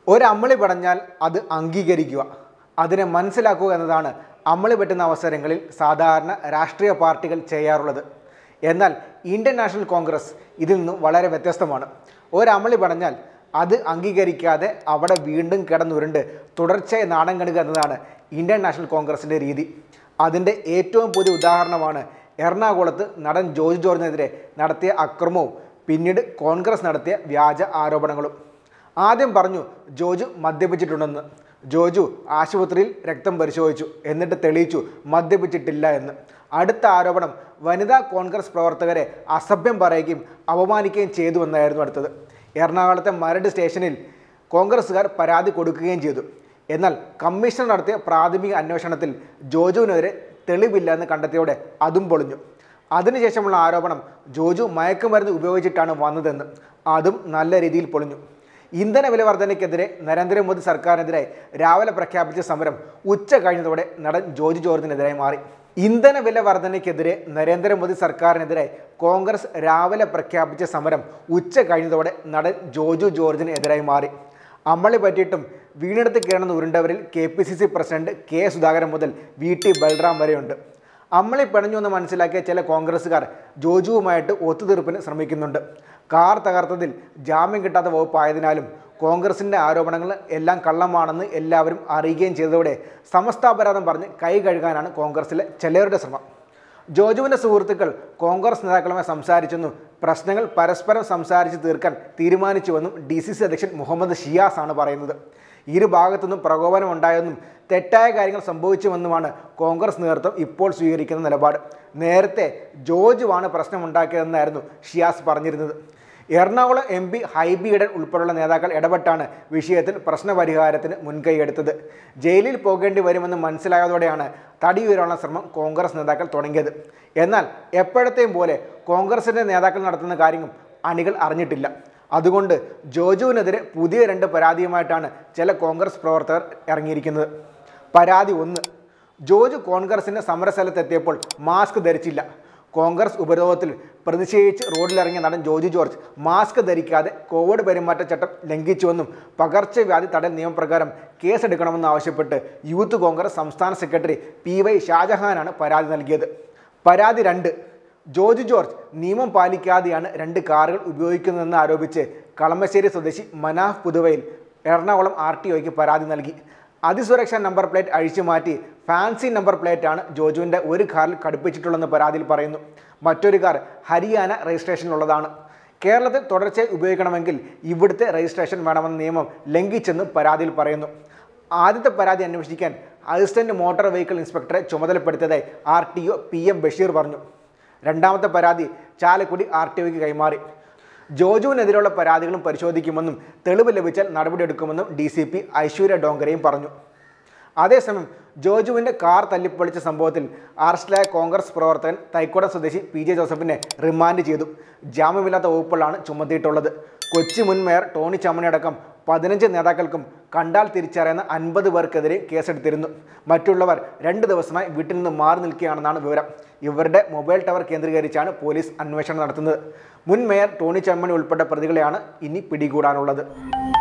ഒരമ്മളി പടഞ്ഞാൽ അത് അംഗീകരിക്കുക അതിനെ മനസ്സിലാക്കുക എന്നതാണ് അമ്മളി പറ്റുന്ന അവസരങ്ങളിൽ സാധാരണ രാഷ്ട്രീയ പാർട്ടികൾ ചെയ്യാറുള്ളത് എന്നാൽ ഇന്ത്യൻ നാഷണൽ കോൺഗ്രസ് ഇതിൽ നിന്നും വളരെ വ്യത്യസ്തമാണ് ഒരമളി പടഞ്ഞാൽ അത് അംഗീകരിക്കാതെ അവിടെ വീണ്ടും കിടന്നുരുണ്ട് തുടർച്ചയായി നാണം കണുക എന്നതാണ് ഇന്ത്യൻ നാഷണൽ കോൺഗ്രസിൻ്റെ രീതി അതിൻ്റെ ഏറ്റവും പുതിയ ഉദാഹരണമാണ് എറണാകുളത്ത് നടൻ ജോർജ് ജോർജിനെതിരെ നടത്തിയ അക്രമവും പിന്നീട് കോൺഗ്രസ് നടത്തിയ വ്യാജ ആരോപണങ്ങളും ആദ്യം പറഞ്ഞു ജോജു മദ്യപിച്ചിട്ടുണ്ടെന്ന് ജോജു ആശുപത്രിയിൽ രക്തം പരിശോധിച്ചു എന്നിട്ട് തെളിയിച്ചു മദ്യപിച്ചിട്ടില്ല എന്ന് അടുത്ത ആരോപണം വനിതാ കോൺഗ്രസ് പ്രവർത്തകരെ അസഭ്യം പറയുകയും അപമാനിക്കുകയും ചെയ്തു എന്നായിരുന്നു അടുത്തത് എറണാകുളത്തെ മരട് സ്റ്റേഷനിൽ കോൺഗ്രസ്സുകാർ പരാതി കൊടുക്കുകയും ചെയ്തു എന്നാൽ കമ്മീഷണർ നടത്തിയ പ്രാഥമിക അന്വേഷണത്തിൽ ജോജുവിനെതിരെ തെളിവില്ല എന്ന് കണ്ടെത്തിയോടെ അതും പൊളിഞ്ഞു അതിനുശേഷമുള്ള ആരോപണം ജോജു മയക്കുമരുന്ന് ഉപയോഗിച്ചിട്ടാണ് വന്നതെന്ന് അതും നല്ല രീതിയിൽ പൊളിഞ്ഞു ഇന്ധന വില വർധനയ്ക്കെതിരെ നരേന്ദ്രമോദി സർക്കാരിനെതിരെ രാവിലെ പ്രഖ്യാപിച്ച സമരം ഉച്ച കഴിഞ്ഞതോടെ നടൻ ജോർജ് ജോർജിനെതിരായി മാറി ഇന്ധന വില വർധനയ്ക്കെതിരെ നരേന്ദ്രമോദി സർക്കാരിനെതിരെ കോൺഗ്രസ് രാവിലെ പ്രഖ്യാപിച്ച സമരം ഉച്ച കഴിഞ്ഞതോടെ നടൻ ജോജു ജോർജിന് എതിരായി മാറി അമ്മളി പറ്റിയിട്ടും വീണെടുത്ത് കയറുന്ന ഉരുണ്ടവരിൽ K P C C president K Sudhakaran മുതൽ വി ടി ബൽറാം വരെയുണ്ട് അമ്മളി പിണഞ്ഞു എന്ന് മനസ്സിലാക്കിയ ചില കോൺഗ്രസ്സുകാർ ജോജുവുമായിട്ട് ഒത്തുതീർപ്പിന് ശ്രമിക്കുന്നുണ്ട് കാർ തകർത്തതിൽ ജാമ്യം കിട്ടാത്ത വകുപ്പായതിനാലും കോൺഗ്രസിൻ്റെ ആരോപണങ്ങൾ എല്ലാം കള്ളമാണെന്ന് എല്ലാവരും അറിയുകയും ചെയ്തതോടെ സമസ്താപരാധം പറഞ്ഞ് കൈ കഴുകാനാണ് കോൺഗ്രസിലെ ചിലരുടെ ശ്രമം ജോജുവിൻ്റെ സുഹൃത്തുക്കൾ കോൺഗ്രസ് നേതാക്കളുമായി സംസാരിച്ചെന്നും പ്രശ്നങ്ങൾ പരസ്പരം സംസാരിച്ച് തീർക്കാൻ തീരുമാനിച്ചുവെന്നും ഡി സി സി അധ്യക്ഷൻ മുഹമ്മദ് ഷിയാസ് ആണ് പറയുന്നത് ഇരു ഭാഗത്തുനിന്നും പ്രകോപനം ഉണ്ടായെന്നും തെറ്റായ കാര്യങ്ങൾ സംഭവിച്ചുവെന്നുമാണ് കോൺഗ്രസ് നേതൃത്വം ഇപ്പോൾ സ്വീകരിക്കുന്ന നിലപാട് നേരത്തെ ജോർജുവാണ് പ്രശ്നമുണ്ടാക്കിയതെന്നായിരുന്നു ഷിയാസ് പറഞ്ഞിരുന്നത് എറണാകുളം എം പി ഹൈബി ഇടൻ ഉൾപ്പെടെയുള്ള നേതാക്കൾ ഇടപെട്ടാണ് വിഷയത്തിൽ പ്രശ്നപരിഹാരത്തിന് മുൻകൈയെടുത്തത് ജയിലിൽ പോകേണ്ടി വരുമെന്ന് മനസ്സിലായതോടെയാണ് തടിയുയരാനുള്ള ശ്രമം കോൺഗ്രസ് നേതാക്കൾ തുടങ്ങിയത് എന്നാൽ എപ്പോഴത്തെയും പോലെ കോൺഗ്രസിൻ്റെ നേതാക്കൾ നടത്തുന്ന കാര്യങ്ങൾ അണികൾ അറിഞ്ഞിട്ടില്ല അതുകൊണ്ട് ജോജുവിനെതിരെ പുതിയ രണ്ട് പരാതിയുമായിട്ടാണ് ചില കോൺഗ്രസ് പ്രവർത്തകർ ഇറങ്ങിയിരിക്കുന്നത് പരാതി ഒന്ന് ജോജു കോൺഗ്രസിൻ്റെ സമരസ്ഥലത്തെത്തിയപ്പോൾ മാസ്ക് ധരിച്ചില്ല കോൺഗ്രസ് ഉപരോധത്തിൽ പ്രതിഷേധിച്ച് റോഡിലിറങ്ങിയ നടൻ ജോജു ജോർജ് മാസ്ക് ധരിക്കാതെ കോവിഡ് പെരുമാറ്റച്ചട്ടം ലംഘിച്ചുവെന്നും പകർച്ചവ്യാധി തടയൽ നിയമപ്രകാരം കേസെടുക്കണമെന്ന് ആവശ്യപ്പെട്ട് യൂത്ത് കോൺഗ്രസ് സംസ്ഥാന സെക്രട്ടറി പി വൈ ഷാജഹാനാണ് പരാതി നൽകിയത് പരാതി രണ്ട് ജോർജ് ജോർജ് നിയമം പാലിക്കാതെയാണ് രണ്ട് കാറുകൾ ഉപയോഗിക്കുന്നതെന്ന് ആരോപിച്ച് കളമശ്ശേരി സ്വദേശി മനാഫ് പുതുവയിൽ എറണാകുളം ആർ ടി ഒയ്ക്ക് പരാതി നൽകി അതിസുരക്ഷാ നമ്പർ പ്ലേറ്റ് അഴിച്ചു മാറ്റി ഫാൻസി നമ്പർ പ്ലേറ്റാണ് ജോജുവിൻ്റെ ഒരു കാറിൽ ഘടിപ്പിച്ചിട്ടുള്ളതെന്ന് പരാതിയിൽ പറയുന്നു മറ്റൊരു കാർ ഹരിയാന രജിസ്ട്രേഷനിലുള്ളതാണ് കേരളത്തിൽ തുടർച്ചയായി ഉപയോഗിക്കണമെങ്കിൽ ഇവിടുത്തെ രജിസ്ട്രേഷൻ വേണമെന്ന നിയമം ലംഘിച്ചെന്നും പരാതിയിൽ പറയുന്നു ആദ്യത്തെ പരാതി അന്വേഷിക്കാൻ അസിസ്റ്റന്റ് മോട്ടോർ വെഹിക്കിൾ ഇൻസ്പെക്ടറെ ചുമതലപ്പെടുത്തിയതായി R T O P M Basheer പറഞ്ഞു രണ്ടാമത്തെ പരാതി ചാലക്കുടി ആർ ടി ഒക്ക് കൈമാറി ജോജുവിനെതിരെയുള്ള പരാതികളും പരിശോധിക്കുമെന്നും തെളിവ് ലഭിച്ചാൽ നടപടിയെടുക്കുമെന്നും ഡി സി പി ഐശ്വര്യ ഡോങ്കരയും പറഞ്ഞു അതേസമയം ജോജുവിൻ്റെ കാർ തല്ലിപ്പൊളിച്ച സംഭവത്തിൽ അറസ്റ്റിലായ കോൺഗ്രസ് പ്രവർത്തകൻ തൈക്കോടം സ്വദേശി പി ജെ ജോസഫിനെ റിമാൻഡ് ചെയ്തു ജാമ്യമില്ലാത്ത വകുപ്പുകളാണ് ചുമത്തിയിട്ടുള്ളത് കൊച്ചി മുൻ മേയർ ടോണി ചമ്മണിയടക്കം പതിനഞ്ച് നേതാക്കൾക്കും കണ്ടാൽ തിരിച്ചറിയുന്ന അൻപത് പേർക്കെതിരെ കേസെടുത്തിരുന്നു മറ്റുള്ളവർ രണ്ട് ദിവസമായി വീട്ടിൽ നിന്ന് മാറി നിൽക്കുകയാണെന്നാണ് വിവരം ഇവരുടെ മൊബൈൽ ടവർ കേന്ദ്രീകരിച്ചാണ് പോലീസ് അന്വേഷണം നടത്തുന്നത് മുൻ മേയർ ടോണി ചമ്മണി ഉൾപ്പെട്ട പ്രതികളെയാണ് ഇനി പിടികൂടാനുള്ളത്